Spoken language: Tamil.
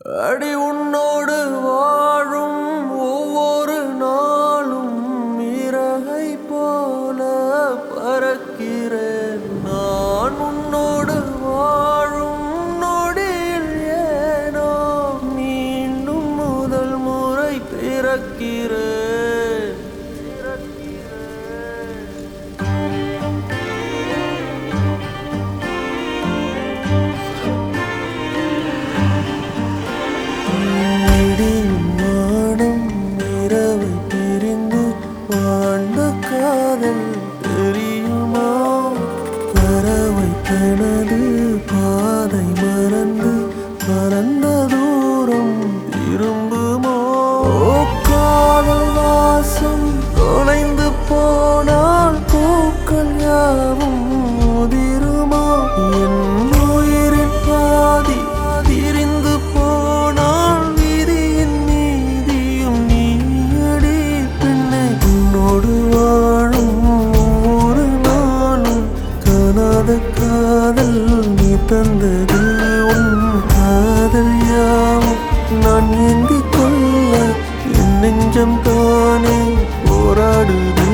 அடி உன்னோடு வாழும் ஒவ்வொரு நாளும் இறகை போல பறக்கிறேன் நான் உன்னோடு வாழும் நொடியில் ஏனோ மீண்டும் முதல் முறை பிறக்கிறேன் இடியும் வானம் இரவை பிரிந்து வாழ்ந்த காதல் தெரியுமா பறவை தனது பாதை மறந்து பறந்த தூரம் திரும்புமோ ஓ காதல் வாசம் தொலைந்து போனால் பூக்கள் யாவும் உதிருமா என் உயிரின் பாதி திரிந்து போனால் விதியின் நீதியும் நீயடி பெண்ணை உன்னோடு வாழும் ஒவ்வொரு நாளும் காணாத காதல் நீ தந்தது உன் காதல் யாவும் நான் ஏந்திக் கொள்ள என் நெஞ்சம் தானே போராடுது